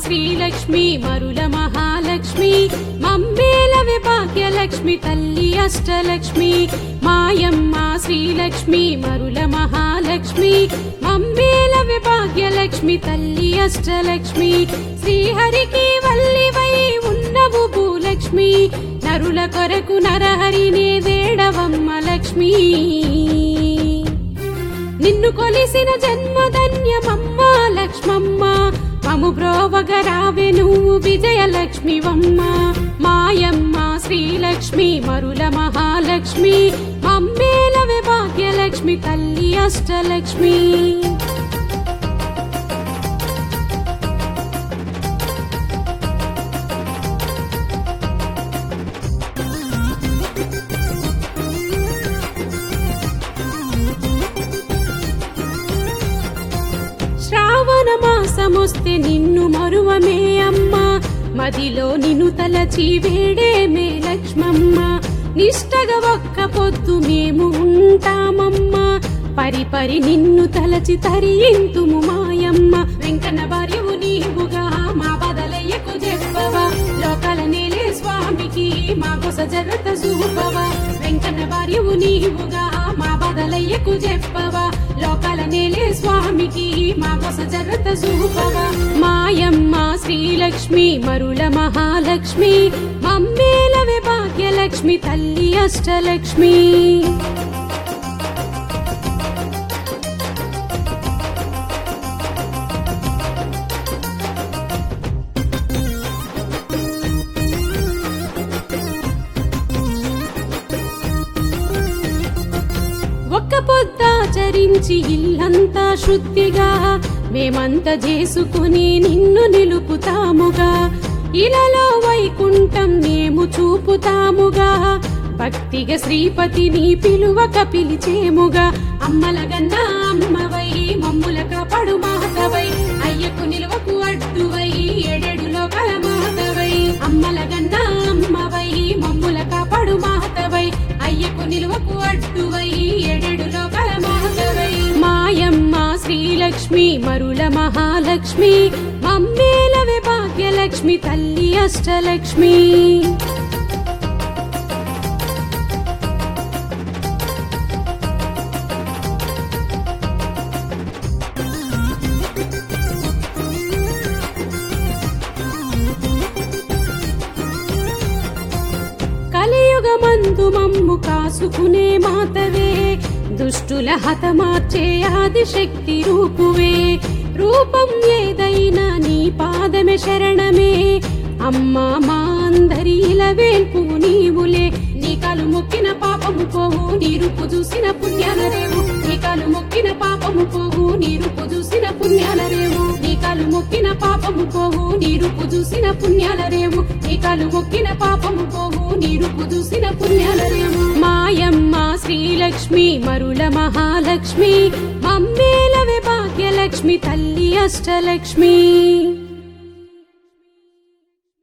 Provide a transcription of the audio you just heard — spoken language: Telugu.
శ్రీలక్ష్మి మరుల మహాలక్ష్మి మమ్మేలవే భాగ్యలక్ష్మి తల్లి అష్టలక్ష్మి మాయమ్మ శ్రీలక్ష్మి మరుల మహాలక్ష్మి మమ్మేలవే భాగ్యలక్ష్మి తల్లి అష్టలక్ష్మి శ్రీహరికి వల్లివై ఉన్నవు భూలక్ష్మి నరుల కొరకు నరహరినే వేడవమ్మ లక్ష్మి నిన్ను కొలిసిన జన్మధన్యమమ్మ లక్ష్మమ్మ మము బ్రోవగరావే నువ్వు విజయలక్ష్మివమ్మ మాయమ్మ శ్రీలక్ష్మి మరుల మహాలక్ష్మి మమ్మేలవే భాగ్యలక్ష్మి తల్లి అష్టలక్ష్మి శ్రావణ మాసమొస్తే నిన్ను మరువమే అమ్మ మదిలో నిన్ను తలచి వేడేమే లక్ష్మమ్మ నిష్టగా ఒక్క పొద్దు మేము ఉంటామమ్మ పరి పరి నిన్ను తలచి తరియింతుము మాయమ్మ వెంకన్న భార్యవు నీవుగా మా బదలయ్యకు చెప్పవా లోకాల నేలే స్వామికి మా కొస జగత చూపవా వెంకన్న భార్యవు నీవుగా మా బదలయ్యకు చెప్పవా లోకాల నేలే స్వామికి మా కొస జగత చూపవా మాయమ్మ శ్రీలక్ష్మి మరుల మహాలక్ష్మి మమ్మేలవే భాగ్యలక్ష్మి తల్లి అష్టలక్ష్మి ఒక్క పొద్దాచరించి ఇల్లంతా శుద్ధిగా మేమంతా చేసుకుని నిన్ను నిలుపుతాముగా ఇలలో వైకుంఠం మేము చూపుతాముగా భక్తిగా శ్రీపతిని పిలువక పిలిచేముగా అమ్మల గన్నా అమ్మవై మమ్ముల కాపాడు మాతవై అయ్యకు నిలువకు అడ్డువై ఎడెడు లోకల మాతవై అమ్మల గన్నా అమ్మవై మమ్ముల కాపాడు మాతవై అయ్యకు నిలువకు అడ్డువై ఎడెడు లోకల మాతవై మాయమ్మ శ్రీలక్ష్మి మరుల మహాలక్ష్మి మమ్మేలవే భాగ్యలక్ష్మి తల్లి అష్టలక్ష్మి కలియుగమందు మమ్ము కాసుకునే మాతవే దుష్టుల హతమార్చే ఆదిశక్తి రూపువే రూపం ఏదైనా నీ పాదమే శరణమే అమ్మా మా అందరి ఇలవేల్పు నీవులే నీ కాలు మొక్కిన పాపము పోవు నీ రూపు చూసిన పుణ్యాల రేవు నీ కాలు మొక్కిన పాపము పోవు నీ రూపు చూసిన పుణ్యాల రేవు నీ కాలు మొక్కిన పాపము పోవు నీ రూపు చూసిన పుణ్యాల రేవు నీ కాలు మొక్కిన పాపము పోవు నీ రూపు చూసిన పుణ్యాల రేవు మాయమ్మ శ్రీలక్ష్మి మరుల మహాలక్ష్మి మమ్మేలవే భాగ్యలక్ష్మి తల్లి అష్టలక్ష్మి